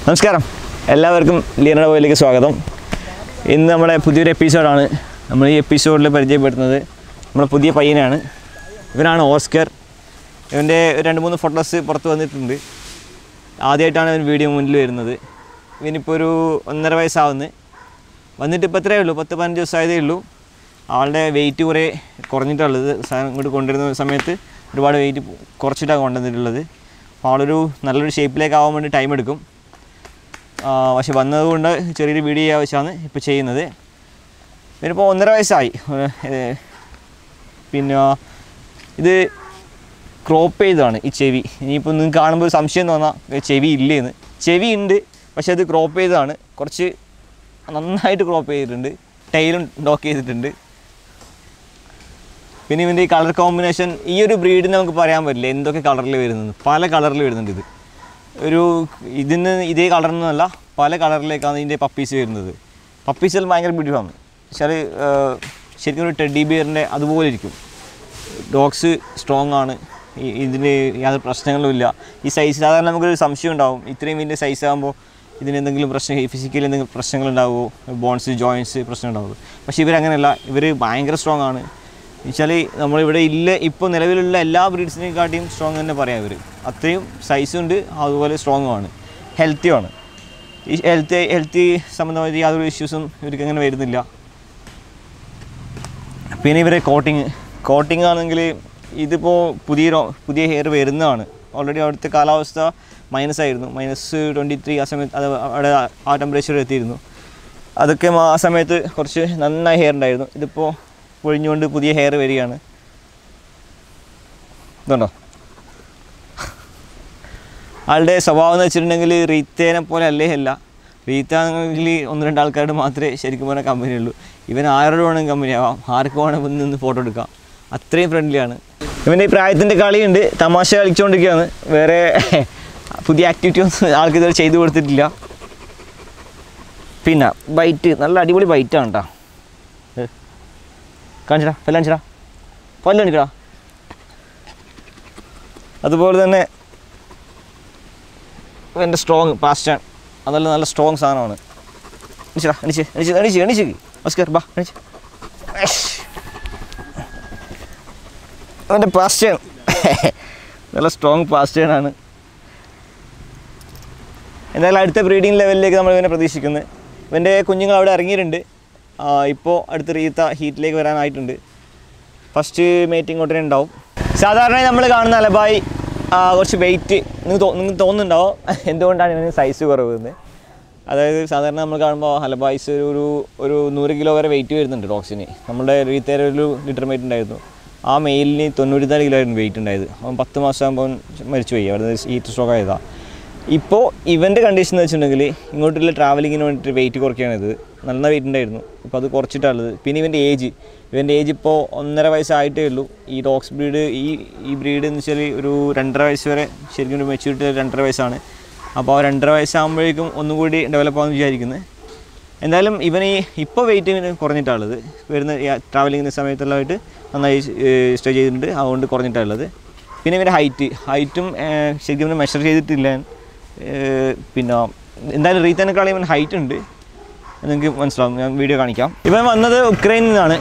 നമസ്കാരം എല്ലാവർക്കും ലിയനയുടെ പോയിലേക്ക് സ്വാഗതം ഇന്ന് നമ്മുടെ പുതിയൊരു എപ്പിസോഡാണ് നമ്മൾ ഈ എപ്പിസോഡിൽ പരിചയപ്പെടുത്തുന്നത് നമ്മുടെ പുതിയ പയ്യനാണ് ഇവനാണ് ഓസ്കർ ഇവൻ്റെ രണ്ട് മൂന്ന് ഫോട്ടോസ് പുറത്ത് വന്നിട്ടുണ്ട് ആദ്യമായിട്ടാണ് ഇവൻ വീഡിയോ മുന്നിൽ വരുന്നത് ഇവനിപ്പോൾ ഒരു ഒന്നര വയസ്സാവുന്നത് വന്നിട്ട് ഇപ്പോൾ എത്രയേ ഉള്ളൂ പത്ത് പതിനഞ്ച് ദിവസമായതേ ഉള്ളൂ ആളുടെ വെയിറ്റ് കുറേ കുറഞ്ഞിട്ടുള്ളത് സാധനം ഇങ്ങോട്ട് കൊണ്ടുവരുന്ന സമയത്ത് ഒരുപാട് വെയിറ്റ് കുറച്ചിട്ടാണ് കൊണ്ടുവന്നിട്ടുള്ളത് അപ്പോൾ ആളൊരു നല്ലൊരു ഷേപ്പിലേക്ക് ആവാൻ വേണ്ടി ടൈം എടുക്കും ആ, പക്ഷെ വന്നതുകൊണ്ട് ചെറിയൊരു വീഡിയോ ആവശ്യമാണ് ഇപ്പോൾ ചെയ്യുന്നത് ഇതിനിപ്പോൾ ഒന്നര വയസ്സായി ഏ, പിന്നെ ഇത് ക്രോപ്പ് ചെയ്തതാണ് ഈ ചെവി ഇനിയിപ്പോൾ നിങ്ങൾക്ക് കാണുമ്പോൾ ഒരു സംശയം തോന്നാം ചെവി ഇല്ലേന്ന് ചെവി ഉണ്ട് പക്ഷെ അത് ക്രോപ്പ് ചെയ്തതാണ് കുറച്ച് നന്നായിട്ട് ക്രോപ്പ് ചെയ്തിട്ടുണ്ട് ടൈലും ഡോക്ക് ചെയ്തിട്ടുണ്ട് പിന്നെ ഇതിൻ്റെ ഈ കളർ കോമ്പിനേഷൻ ഈ ഒരു ബ്രീഡിന് നമുക്ക് പറയാൻ പറ്റില്ല എന്തൊക്കെ കളറിൽ വരുന്നത് പല കളറിൽ വരുന്നുണ്ട് ഇത് ഒരു ഇതിന് ഇതേ കളറൊന്നുമല്ല പല കളറിലേക്കാണ് ഇതിൻ്റെ പപ്പീസ് വരുന്നത് പപ്പീസിൽ ഭയങ്കര ബ്യൂട്ടിഫാണ് വെച്ചാൽ ശരിക്കും ഒരു ടെഡി ബിയറിൻ്റെ അതുപോലെ ഇരിക്കും ഡോഗ്സ് സ്ട്രോങ് ആണ് ഈ- ഇതിന് യാതൊരു പ്രശ്നങ്ങളുമില്ല ഈ സൈസ് സാധാരണ നമുക്കൊരു സംശയം ഉണ്ടാവും ഇത്രയും വലിയ സൈസ് ആകുമ്പോൾ ഇതിന് എന്തെങ്കിലും പ്രശ്നം ഫിസിക്കലി എന്തെങ്കിലും പ്രശ്നങ്ങളുണ്ടാവുമോ ബോൺസ് ജോയിൻസ് പ്രശ്നം ഉണ്ടാവുമോ പക്ഷേ ഇവരങ്ങനെയല്ല ഇവർ ഭയങ്കര സ്ട്രോങ് ആണ് വെച്ചാൽ നമ്മളിവിടെ ഇല്ല ഇപ്പോൾ നിലവിലുള്ള എല്ലാ ബ്രീഡ്സിനെക്കാട്ടിയും സ്ട്രോങ് തന്നെ പറയാം ഇവർ അത്രയും സൈസും ഉണ്ട് അതുപോലെ സ്ട്രോങ്ങും ആണ് ഹെൽത്തിയുമാണ് ഈ ഹെൽത്ത് ഹെൽത്തി സംബന്ധമായിട്ട് യാതൊരു ഇഷ്യൂസും ഇവർക്ക് അങ്ങനെ വരുന്നില്ല പിന്നെ ഇവരെ കോട്ടിങ് കോട്ടിങ് ആണെങ്കിൽ ഇതിപ്പോൾ പുതിയ രോ- പുതിയ ഹെയർ വരുന്നതാണ് ഓൾറെഡി അവിടുത്തെ കാലാവസ്ഥ മൈനസ് ആയിരുന്നു മൈനസ് ട്വൻറ്റി ത്രീ ആ സമയത്ത് അത് അവിടെ ആ ടെമ്പറേച്ചർ എത്തിയിരുന്നു അതൊക്കെ ആ സമയത്ത് കുറച്ച് നന്നായി ഹെയർ ഉണ്ടായിരുന്നു ഇതിപ്പോൾ പൊഴിഞ്ഞുകൊണ്ട് പുതിയ ഹെയർ വരികയാണ് ഇതുണ്ടോ ആളുടെ സ്വഭാവം എന്ന് വെച്ചിട്ടുണ്ടെങ്കിൽ റീത്തേനെ പോലെ അല്ലേ അല്ല റീത്ത ആണെങ്കിൽ ഒന്ന് രണ്ട് ആൾക്കാരുടെ മാത്രമേ ശരിക്കും പറഞ്ഞാൽ കമ്പനി ഉള്ളൂ ഇവൻ ആരോട് വേണമെങ്കിൽ കമ്പനി ആവാം ആർക്ക് വേണമെങ്കിൽ വന്ന് നിന്ന് ഫോട്ടോ എടുക്കാം അത്രയും ഫ്രണ്ട്ലിയാണ് ഇവൻ്റെ ഈ പ്രായത്തിൻ്റെ കളിയുണ്ട് തമാശ കളിച്ചുകൊണ്ടിരിക്കുകയാണ് വേറെ പുതിയ ആക്ടിവിറ്റി ഒന്നും ആൾക്ക് ഇതുവരെ ചെയ്തു കൊടുത്തിട്ടില്ല പിന്നെ ബൈറ്റ് നല്ല അടിപൊളി ബൈറ്റാണ് കേട്ടോ കാണിച്ചടാ പല്ല കാണിച്ചടാ പല്ല കാണിക്കടാ അതുപോലെ തന്നെ എൻ്റെ സ്ട്രോങ് പാസ്റ്റാൻ അതല്ല നല്ല സ്ട്രോങ് സാധനമാണ് എണിച്ചടാ എണിച്ച് എണിച്ച് എണിച്ച് എണിച്ച് ഓസ്കർ ബാ എണിച്ച് അവൻ്റെ പാസ്റ്റേൺ നല്ല സ്ട്രോങ് പാസ്റ്റേൺ ആണ് എന്തായാലും അടുത്ത ബ്രീഡിംഗ് ലെവലിലേക്ക് നമ്മൾ ഇവനെ പ്രതീക്ഷിക്കുന്നത് ഇവൻ്റെ കുഞ്ഞുങ്ങൾ അവിടെ ഇറങ്ങിയിട്ടുണ്ട് ഇപ്പോൾ അടുത്ത റീത്ത ഹീറ്റിലേക്ക് വരാനായിട്ടുണ്ട് ഫസ്റ്റ് മീറ്റിംഗ് ഉടനെ ഉണ്ടാവും സാധാരണ നമ്മൾ കാണുന്ന അലബായി ആ, കുറച്ച് വെയിറ്റ് നിങ്ങൾക്ക് നിങ്ങൾക്ക് തോന്നുന്നുണ്ടാവും എന്തുകൊണ്ടാണ് ഇതിന് സൈസ് കുറവ് എന്ന് അതായത് സാധാരണ നമ്മൾ കാണുമ്പോൾ ഹലബായ്സ് ഒരു ഒരു ഒരു നൂറ് കിലോ വരെ വെയിറ്റ് വരുന്നുണ്ട് ഡോഗ്സിന് നമ്മുടെ റീത്തേര ഒരു ലിറ്റർ വെയിറ്റ് ഉണ്ടായിരുന്നു ആ മെയിലിന് തൊണ്ണൂറ്റിനാല് കിലോ ആയിരുന്നു വെയിറ്റ് ഉണ്ടായത് അവൻ പത്ത് മാസം ആകുമ്പോൾ മരിച്ചു പോയി അവിടെ ഹീറ്റ് സ്ട്രോക്ക് ആയതാണ് ഇപ്പോൾ ഇവൻ്റെ കണ്ടീഷൻ എന്ന് വെച്ചിട്ടുണ്ടെങ്കിൽ ഇങ്ങോട്ടുള്ള ട്രാവലിങ്ങിന് വേണ്ടിയിട്ട് വെയിറ്റ് കുറയ്ക്കുകയാണ് ഇത് നല്ല വെയിറ്റ് ഉണ്ടായിരുന്നു ഇപ്പോൾ അത് കുറച്ചിട്ടുള്ളത് പിന്നെ ഇവൻ്റെ ഏജ് ഇവൻ്റെ ഏജ് ഇപ്പോൾ ഒന്നര വയസ്സായിട്ടേ ഉള്ളൂ ഈ ഡോഗ്സ് ബ്രീഡ് ഈ ഈ ബ്രീഡ് എന്ന് വെച്ചാൽ ഒരു രണ്ടര വയസ്സ് വരെ ശരിക്കും ഒരു മെച്യൂരിറ്റി രണ്ടര വയസ്സാണ് അപ്പോൾ ആ രണ്ടര വയസ്സാകുമ്പോഴേക്കും ഒന്നും കൂടി ഡെവലപ്പ് ആകുമെന്ന് വിചാരിക്കുന്നത് എന്തായാലും ഇവൻ ഈ ഇപ്പോൾ വെയിറ്റ് ഇവന് കുറഞ്ഞിട്ടുള്ളത് വരുന്ന ട്രാവലിങ്ങിൻ്റെ സമയത്തുള്ളതായിട്ട് നന്നായി സ്റ്റേ ചെയ്തിട്ടുണ്ട് അതുകൊണ്ട് കുറഞ്ഞിട്ടുള്ളത് പിന്നെ ഇവൻ്റെ ഹൈറ്റ് ഹൈറ്റും ശരിക്കും ഇവനെ മെഷർ ചെയ്തിട്ടില്ല ഞാൻ. ഏഹ് പിന്നെ എന്തായാലും റീത്തനെക്കാളും ഇവൻ ഹൈറ്റ് ഉണ്ട് നിങ്ങൾക്ക് മനസ്സിലാവും ഞാൻ വീഡിയോ കാണിക്കാം ഇവൻ വന്നത് ഉക്രൈനിൽ നിന്നാണ്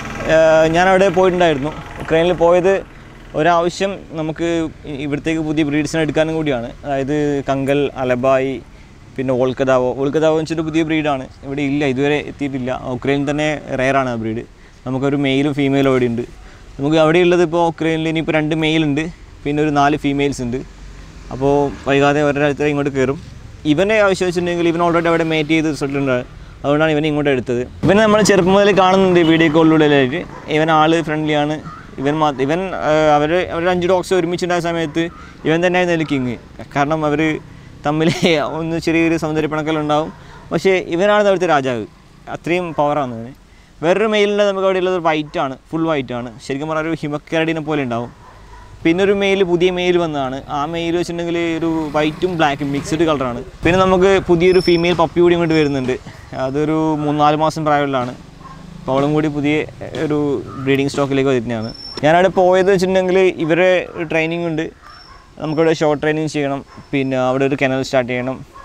ഏഹ് ഞാൻ അവിടെ പോയിട്ടുണ്ടായിരുന്നു ഉക്രൈനിൽ പോയത് ഒരാവശ്യം നമുക്ക് ഇ- ഇവിടത്തേക്ക് പുതിയ ബ്രീഡ്സിനെ എടുക്കാനും കൂടിയാണ് അതായത് കങ്കൽ അലബായി പിന്നെ ഓൾക്കദാവോ ഓൾക്കദാവോ എന്ന് വെച്ചിട്ട് പുതിയ ബ്രീഡാണ് ഇവിടെ ഇല്ല ഇതുവരെ എത്തിയിട്ടില്ല ഉക്രൈനിൽ തന്നെ റെയറാണ് ആ ബ്രീഡ് നമുക്കൊരു മെയിലും ഫീമെയിലും അവിടെ ഉണ്ട് നമുക്ക് അവിടെ ഉള്ളത് ഇപ്പോൾ ഉക്രൈനിൽ ഇനിയിപ്പോൾ രണ്ട് മെയിൽ ഉണ്ട് പിന്നെ ഒരു നാല് ഫീമെയിൽസ് ഉണ്ട് അപ്പോൾ വൈകാതെ ഒരാഴ്ച ഇങ്ങോട്ട് കയറും ഇവൻ്റെ ആവശ്യം വെച്ചിട്ടുണ്ടെങ്കിൽ ഇവൻ ഓൾറെഡി അവിടെ മേറ്റ് ചെയ്ത് റിസൾട്ടുണ്ട് അതുകൊണ്ടാണ് ഇവനെ ഇങ്ങോട്ട് എടുത്തത് ഇവനെ നമ്മൾ ചെറുപ്പം മുതൽ കാണുന്നുണ്ട് വീഡിയോ കോളിലൂടെയായിട്ട് ഇവൻ ആള് ഫ്രണ്ട്ലിയാണ് ഇവൻ മാ ഇവൻ അവർ അവർ അഞ്ച് ഡോഗ്സ് ഒരുമിച്ചുണ്ടായ സമയത്ത് ഇവൻ തന്നെയായിരുന്നു അതിൽ കിങ് കാരണം അവർ തമ്മിൽ ഒന്ന് ചെറിയൊരു സൗന്ദര്യപ്പിണക്കലുണ്ടാവും പക്ഷേ ഇവനാണ് അവിടുത്തെ രാജാവ് അത്രയും പവറാണ് ഇവന് വേറൊരു മെയിലിൻ്റെ നമുക്ക് അവിടെ ഉള്ളത് വൈറ്റ് ആണ് ഫുൾ വൈറ്റ് ആണ് ശരിക്കും പറഞ്ഞാൽ ഒരു ഹിമക്കരടിനെ പോലെ ഉണ്ടാവും പിന്നെ ഒരു മെയിൽ പുതിയ മെയിൽ വന്നതാണ് ആ മെയിൽ വെച്ചിട്ടുണ്ടെങ്കിൽ ഒരു വൈറ്റും ബ്ലാക്കും മിക്സ്ഡ് കളറാണ് പിന്നെ നമുക്ക് പുതിയൊരു ഫീമെയിൽ പപ്പി കൂടി ഇങ്ങോട്ട് വരുന്നുണ്ട് അതൊരു മൂന്നാല് മാസം പ്രായമുള്ളതാണ് അപ്പോൾ അവളും കൂടി പുതിയ ഒരു ബ്രീഡിംഗ് സ്റ്റോക്കിലേക്ക് വരുന്നതാണ് ഞാനവിടെ പോയത് വെച്ചിട്ടുണ്ടെങ്കിൽ ഇവരെ ട്രെയിനിങ് ഉണ്ട് നമുക്കവിടെ ഷോർട്ട് ട്രെയിനിങ് ചെയ്യണം പിന്നെ അവിടെ ഒരു കെനൽ സ്റ്റാർട്ട് ചെയ്യണം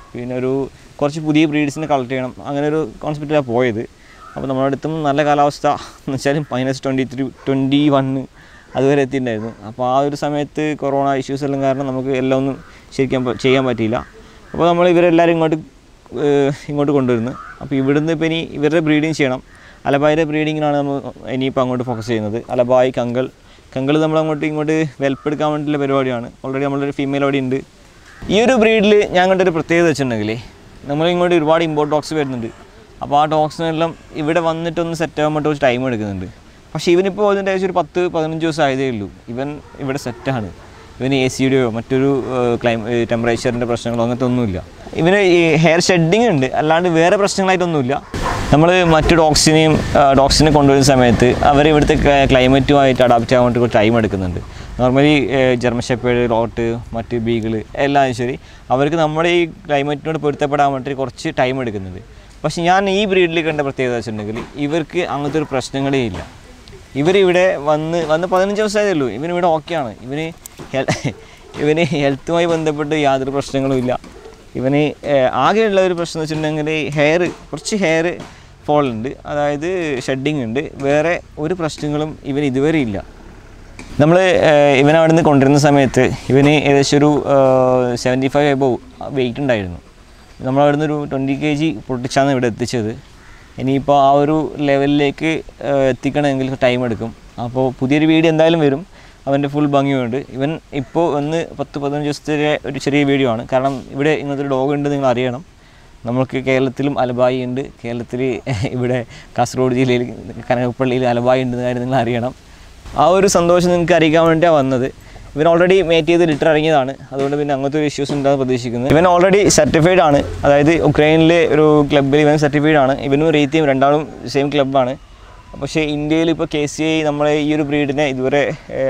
പിന്നെ ഒരു കുറച്ച് പുതിയ ബ്രീഡ്സിനെ കളക്ട് ചെയ്യണം അങ്ങനെ ഒരു കോൺസെപ്റ്റിലാണ് പോയത് അപ്പോൾ നമ്മുടെ അടുത്തും നല്ല കാലാവസ്ഥ എന്ന് വെച്ചാൽ minus twenty three twenty one അതുവരെ എത്തിയിട്ടുണ്ടായിരുന്നു അപ്പോൾ ആ ഒരു സമയത്ത് കൊറോണ ഇഷ്യൂസ് എല്ലാം കാരണം നമുക്ക് എല്ലാം ഒന്നും ശരിക്കും പ- ചെയ്യാൻ പറ്റിയില്ല അപ്പോൾ നമ്മൾ ഇവരെല്ലാവരും ഇങ്ങോട്ട് ഏഹ് ഇങ്ങോട്ട് കൊണ്ടുവരുന്നു അപ്പോൾ ഇവിടുന്ന് ഇപ്പോൾ ഇനി ഇവരുടെ ബ്രീഡിങ് ചെയ്യണം അലബായിയുടെ ബ്രീഡിങ്ങിനാണ് നമ്മൾ ഇനിയിപ്പോൾ അങ്ങോട്ട് ഫോക്കസ് ചെയ്യുന്നത് അലബായ് കങ്കൾ കങ്കൾ നമ്മൾ അങ്ങോട്ട് ഇങ്ങോട്ട് വെൽപ്പെടുക്കാൻ വേണ്ടിയിട്ടുള്ള പരിപാടിയാണ് ഓൾറെഡി നമ്മളൊരു ഫീമെയിൽ അവിടെ ഉണ്ട് ഈ ഒരു ബ്രീഡിൽ ഞാൻ കണ്ടൊരു പ്രത്യേകത വെച്ചിട്ടുണ്ടെങ്കിൽ നമ്മൾ ഇങ്ങോട്ട് ഒരുപാട് ഇമ്പോർട്ട് ഡോഗ്സ് വരുന്നുണ്ട് അപ്പോൾ ആ ഡോഗ്സിനെല്ലാം ഇവിടെ വന്നിട്ടൊന്ന് സെറ്റ് ആകാൻ വേണ്ടി കുറച്ച് ടൈം എടുക്കുന്നുണ്ട് പക്ഷേ ഇവനിപ്പോൾ അതിൻ്റെ ഏകദേശം ഒരു പത്ത് പതിനഞ്ച് ദിവസം ആയതേ ഉള്ളൂ ഇവൻ ഇവിടെ സെറ്റാണ് ഇവന് എ സിയുടെയോ മറ്റൊരു ക്ലൈം ടെമ്പറേച്ചറിൻ്റെ പ്രശ്നങ്ങളോ അങ്ങനത്തെ ഒന്നുമില്ല ഇവന് ഈ ഹെയർ ഷെഡിങ് ഉണ്ട് അല്ലാണ്ട് വേറെ പ്രശ്നങ്ങളായിട്ടൊന്നുമില്ല നമ്മൾ മറ്റ് ഡോഗ്സിനെയും ഡോഗ്സിനെ കൊണ്ടുവരുന്ന സമയത്ത് അവർ ഇവിടുത്തെ ക്ലൈമറ്റുമായിട്ട് അഡാപ്റ്റ് ആവാൻ വേണ്ടി കുറച്ച് ടൈം എടുക്കുന്നുണ്ട് നോർമലി ജർമ്മൻ ഷെപ്പേഡ് ലോട്ട് മറ്റ് ബീഗിള് എല്ലാം ശരി അവർക്ക് നമ്മുടെ ഈ ക്ലൈമറ്റിനോട് പൊരുത്തപ്പെടാൻ വേണ്ടി കുറച്ച് ടൈം എടുക്കുന്നുണ്ട് പക്ഷേ ഞാൻ ഈ ബ്രീഡിൽ കണ്ട പ്രത്യേകത വെച്ചിട്ടുണ്ടെങ്കിൽ ഇവർക്ക് അങ്ങനത്തെ ഒരു പ്രശ്നങ്ങളേ ഇല്ല ഇവരിവിടെ വന്ന് വന്ന് പതിനഞ്ച് ദിവസമായതേ ഉള്ളൂ ഇവനിവിടെ ഓക്കെയാണ് ഇവന് ഹെൽ- ഇവന് ഹെൽത്തുമായി ബന്ധപ്പെട്ട് യാതൊരു പ്രശ്നങ്ങളും ഇല്ല ഇവന് ഏഹ്, ആകെയുള്ള ഒരു പ്രശ്നം എന്ന് വെച്ചിട്ടുണ്ടെങ്കിൽ ഹെയർ കുറച്ച് ഹെയർ ഫോൾ ഉണ്ട് അതായത് ഷെഡിങ് ഉണ്ട് വേറെ ഒരു പ്രശ്നങ്ങളും ഇവന് ഇതുവരെ ഇല്ല നമ്മൾ ഇവൻ അവിടെ നിന്ന് കൊണ്ടുവരുന്ന സമയത്ത് ഇവന് ഏകദേശം ഒരു സെവൻറ്റി ഫൈവ് എബോവ് വെയിറ്റ് ഉണ്ടായിരുന്നു നമ്മൾ അവിടെ നിന്ന് ഒരു ട്വൻറ്റി കെ ജി പൊട്ടിച്ചാണ് ഇവിടെ എത്തിച്ചത് ഇനിയിപ്പോൾ ആ ഒരു ലെവലിലേക്ക് ഏഹ്, എത്തിക്കണമെങ്കിൽ ടൈം എടുക്കും അപ്പോൾ പുതിയൊരു വീഡിയോ എന്തായാലും വരും അവൻ്റെ ഫുൾ ഭംഗിയുണ്ട് ഇവൻ ഇപ്പോൾ ഒന്ന് പത്ത് പതിനഞ്ച് ദിവസത്തെ ഒരു ചെറിയ വീഡിയോ ആണ് കാരണം ഇവിടെ ഇങ്ങനത്തെ ഒരു ഡോഗ് ഉണ്ട് നിങ്ങൾ അറിയണം നമുക്ക് കേരളത്തിലും അലബായി ഉണ്ട് കേരളത്തിൽ ഇവിടെ കാസർഗോഡ് ജില്ലയിൽ കനകപ്പള്ളിയിൽ അലബായി ഉണ്ടെന്ന് കാര്യം നിങ്ങൾ അറിയണം ആ ഒരു സന്തോഷം നിങ്ങൾക്ക് അറിയിക്കാൻ വേണ്ടിയാണ് വന്നത് ഇവൻ ഓൾറെഡി മേറ്റ് ചെയ്ത് ലിറ്റർ ഇറങ്ങിയതാണ് അതുകൊണ്ട് പിന്നെ അങ്ങനത്തെ ഒരു ഇഷ്യൂസ് ഉണ്ടാകുന്ന പ്രതീക്ഷിക്കുന്നത് ഇവൻ ഓൾറെഡി സർട്ടിഫൈഡ് ആണ് അതായത് ഉക്രൈനിലെ ഒരു ക്ലബ്ബിൽ ഇവൻ സർട്ടിഫൈഡ് ആണ് ഇവനും റീത്തിയും രണ്ടാളും സെയിം ക്ലബ്ബാണ് പക്ഷേ ഇന്ത്യയിൽ ഇപ്പോൾ കെ സി ഐ നമ്മളെ ഈ ഒരു ബ്രീഡിനെ ഇതുവരെ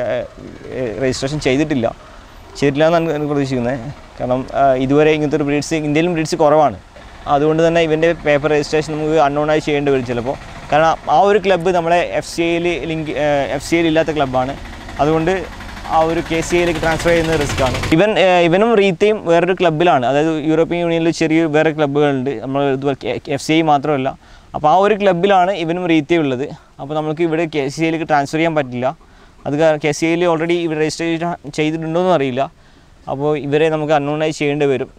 രജിസ്ട്രേഷൻ ചെയ്തിട്ടില്ല ചെയ്തിട്ടില്ല എന്നാണ് എനിക്ക് പ്രതീക്ഷിക്കുന്നത് കാരണം ആ, ഇതുവരെ ഇങ്ങനത്തെ ഒരു ബ്രീഡ്സ് ഇന്ത്യയിലും ബ്രീഡ്സ് കുറവാണ് അതുകൊണ്ട് തന്നെ ഇവൻ്റെ പേപ്പർ രജിസ്ട്രേഷൻ നമുക്ക് unknown ആയി ചെയ്യേണ്ടി വരും ചിലപ്പോൾ കാരണം ആ ഒരു ക്ലബ്ബ് നമ്മളെ എഫ് സി ഐയിൽ ലിങ്ക് എഫ് സി ഐയിൽ ഇല്ലാത്ത ക്ലബ്ബാണ് അതുകൊണ്ട് ആ ഒരു കെ സി ഐയിലേക്ക് ട്രാൻസ്ഫർ ചെയ്യുന്നത് റിസ്ക് ആണ് ഇവൻ ഏഹ്, ഇവനും റീത്തയും വേറൊരു ക്ലബ്ബിലാണ് അതായത് യൂറോപ്യൻ യൂണിയനിൽ ചെറിയ വേറെ ക്ലബ്ബുകളുണ്ട് നമ്മൾ ഇതുപോലെ എഫ് സി ഐ മാത്രമല്ല അപ്പോൾ ആ ഒരു ക്ലബ്ബിലാണ് ഇവനും റീത്തയും ഉള്ളത് അപ്പോൾ നമുക്ക് ഇവിടെ കെ സി ഐയിലേക്ക് ട്രാൻസ്ഫർ ചെയ്യാൻ പറ്റില്ല അത് കെ സി ഐയിൽ ഓൾറെഡി ഇവിടെ രജിസ്റ്റർ ചെയ്തിട്ടുണ്ടോയെന്നും അറിയില്ല അപ്പോൾ ഇവരെ നമുക്ക് അൺനോണായി ചെയ്യേണ്ടി വരും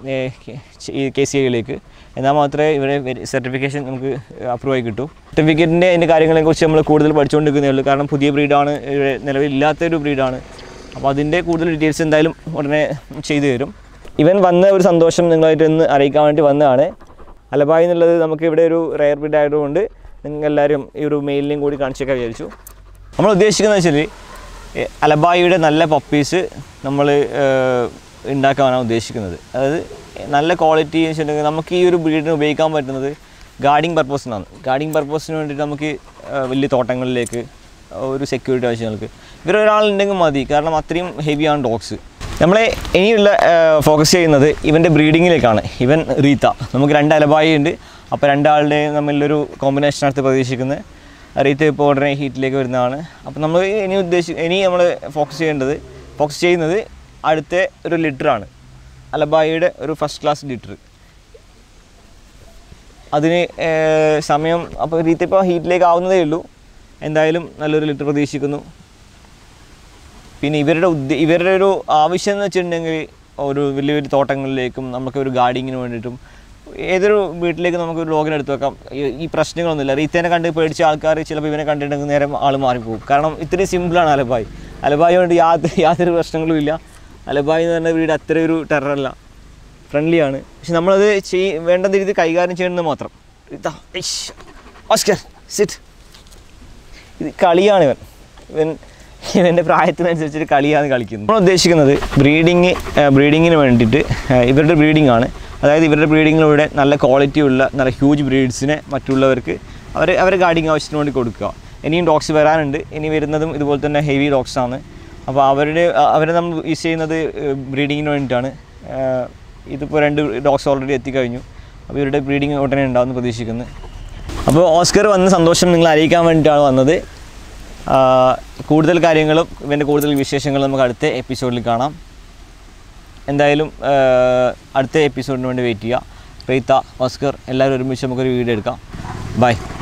ഈ കെ സി ഐയിലേക്ക് എന്നാൽ മാത്രമേ ഇവരെ സർട്ടിഫിക്കേഷൻ നമുക്ക് അപ്രൂവ് ആയി കിട്ടൂ സർട്ടിഫിക്കറ്റിൻ്റെ അതിൻ്റെ കാര്യങ്ങളെക്കുറിച്ച് നമ്മൾ കൂടുതൽ പഠിച്ചുകൊണ്ടിരിക്കുന്നേ ഉള്ളൂ കാരണം പുതിയ ബ്രീഡാണ് ഇവിടെ നിലവിലില്ലാത്തൊരു ബ്രീഡാണ് അപ്പോൾ അതിൻ്റെ കൂടുതൽ ഡീറ്റെയിൽസ് എന്തായാലും ഉടനെ ചെയ്തു തരും ഇവൻ വന്ന ഒരു സന്തോഷം നിങ്ങളായിട്ട് ഒന്ന് അറിയിക്കാൻ വേണ്ടി വന്നതാണ് അലബായി എന്നുള്ളത് നമുക്ക് ഇവിടെ ഒരു റയർ ബ്രീഡ് ആയതുകൊണ്ട് നിങ്ങൾ എല്ലാവരും ഈ ഒരു മെയിലിനെയും കൂടി കാണിച്ചേക്കാൻ വിചാരിച്ചു നമ്മൾ ഉദ്ദേശിക്കുന്നത് വെച്ചാൽ ഏ, അലബായിയുടെ നല്ല പപ്പീസ് നമ്മൾ ഉണ്ടാക്കാനാണ് ഉദ്ദേശിക്കുന്നത് അതായത് നല്ല ക്വാളിറ്റി എന്ന് വെച്ചിട്ടുണ്ടെങ്കിൽ നമുക്ക് ഈ ഒരു ബ്രീഡിന് ഉപയോഗിക്കാൻ പറ്റുന്നത് ഗാർഡിങ് പർപ്പസിനാണ് ഗാർഡിങ് പർപ്പസിന് വേണ്ടിയിട്ട് നമുക്ക് ഏ, വലിയ തോട്ടങ്ങളിലേക്ക് ഒരു സെക്യൂരിറ്റി ആവശ്യങ്ങൾക്ക് ഇവരൊരാളുണ്ടെങ്കിൽ മതി കാരണം അത്രയും ഹെവിയാണ് ഡോഗ്സ് നമ്മളെ ഇനിയുള്ള ഫോക്കസ് ചെയ്യുന്നത് ഇവൻ്റെ ബ്രീഡിങ്ങിലേക്കാണ് ഇവൻ റീത്ത നമുക്ക് രണ്ട് അലബായി ഉണ്ട് അപ്പോൾ രണ്ടാളുടെയും തമ്മിലൊരു കോമ്പിനേഷൻ അടുത്ത് പ്രതീക്ഷിക്കുന്നത് റീത്ത ഇപ്പോൾ ഉടനെ ഹീറ്റിലേക്ക് വരുന്നതാണ് അപ്പോൾ നമ്മൾ ഇനി ഉദ്ദേശി ഇനി നമ്മൾ ഫോക്കസ് ചെയ്യേണ്ടത് ഫോക്കസ് ചെയ്യുന്നത് അടുത്ത ഒരു ലിറ്ററാണ് അലബായിയുടെ ഒരു ഫസ്റ്റ് ക്ലാസ് ലിറ്റർ അതിന് ഏർ, സമയം അപ്പോൾ റീത്ത ഇപ്പോൾ ഹീറ്റിലേക്ക് ആവുന്നതേ ഉള്ളൂ എന്തായാലും നല്ലൊരു ലിറ്റർ പ്രതീക്ഷിക്കുന്നു പിന്നെ ഇവരുടെ ഉദ്ദേ ഇവരുടെ ഒരു ആവശ്യം എന്ന് വെച്ചിട്ടുണ്ടെങ്കിൽ ഒരു വലിയ വലിയ തോട്ടങ്ങളിലേക്കും നമുക്ക് ഒരു ഗാർഡിങ്ങിന് വേണ്ടിയിട്ടും ഏതൊരു വീട്ടിലേക്ക് നമുക്ക് ഒരു ഡോഗിനെ എടുത്ത് വെക്കാം ഈ- ഈ പ്രശ്നങ്ങളൊന്നുമില്ല റീത്തേനെ കണ്ട് പേടിച്ച ആൾക്കാർ ചിലപ്പോൾ ഇവനെ കണ്ടിട്ടുണ്ടെങ്കിൽ നേരെ ആൾ മാറിപ്പോകും കാരണം ഇത്രയും സിമ്പിളാണ് അലബായ് അലബായ് കൊണ്ട് യാതൊരു യാതൊരു പ്രശ്നങ്ങളും ഇല്ല അലബായ് എന്ന് പറഞ്ഞ വീട് അത്ര ഒരു ടെററല്ല ഫ്രണ്ട്ലിയാണ് പക്ഷെ നമ്മളത് ചെയ് വേണ്ട രീതി കൈകാര്യം ചെയ്യുന്നത് മാത്രം ഇതാ ഇഷ്. ഓസ്കർ സിറ്റ് ഇത് കളിയാണ് ഇവൻ ഇവൻ ഇവൻ്റെ പ്രായത്തിനനുസരിച്ചിട്ട് കളിയാണ് കളിക്കുന്നത് നമ്മൾ ഉദ്ദേശിക്കുന്നത് ബ്രീഡിങ് ബ്രീഡിങ്ങിന് വേണ്ടിയിട്ട് ഏഹ്, ഇവരുടെ ബ്രീഡിംഗ് ആണ് അതായത് ഇവരുടെ ബ്രീഡിങ്ങിലൂടെ നല്ല ക്വാളിറ്റി ഉള്ള നല്ല ഹ്യൂജ് ബ്രീഡ്സിനെ മറ്റുള്ളവർക്ക് അവർ അവരെ ഗാർഡിങ് ആവശ്യത്തിന് വേണ്ടി കൊടുക്കുക ഇനിയും ഡോഗ്സ് വരാനുണ്ട് ഇനി വരുന്നതും ഇതുപോലെ തന്നെ ഹെവി ഡോഗ്സ് ആണ് അപ്പോൾ അവരുടെ അ- അവരെ നമ്മൾ യൂസ് ചെയ്യുന്നത് ബ്രീഡിങ്ങിന് വേണ്ടിയിട്ടാണ് ഏഹ്, ഇതിപ്പോൾ രണ്ട് ഡോഗ്സ് ഓൾറെഡി എത്തിക്കഴിഞ്ഞു അപ്പോൾ ഇവരുടെ ബ്രീഡിങ് ഉടനെ ഉണ്ടാവുമെന്ന് പ്രതീക്ഷിക്കുന്നു അപ്പോൾ ഓസ്കർ വന്ന സന്തോഷം നിങ്ങൾ അറിയിക്കാൻ വേണ്ടിയിട്ടാണ് വന്നത് ആ, കൂടുതൽ കാര്യങ്ങളും ഇവൻ്റെ കൂടുതൽ വിശേഷങ്ങളും നമുക്ക് അടുത്ത എപ്പിസോഡിൽ കാണാം എന്തായാലും ആ, അടുത്ത എപ്പിസോഡിന് വേണ്ടി വെയിറ്റ് ചെയ്യുക റീത്ത ഓസ്കർ എല്ലാവരും ഒരുമിച്ച് നമുക്കൊരു വീഡിയോ എടുക്കാം ബൈ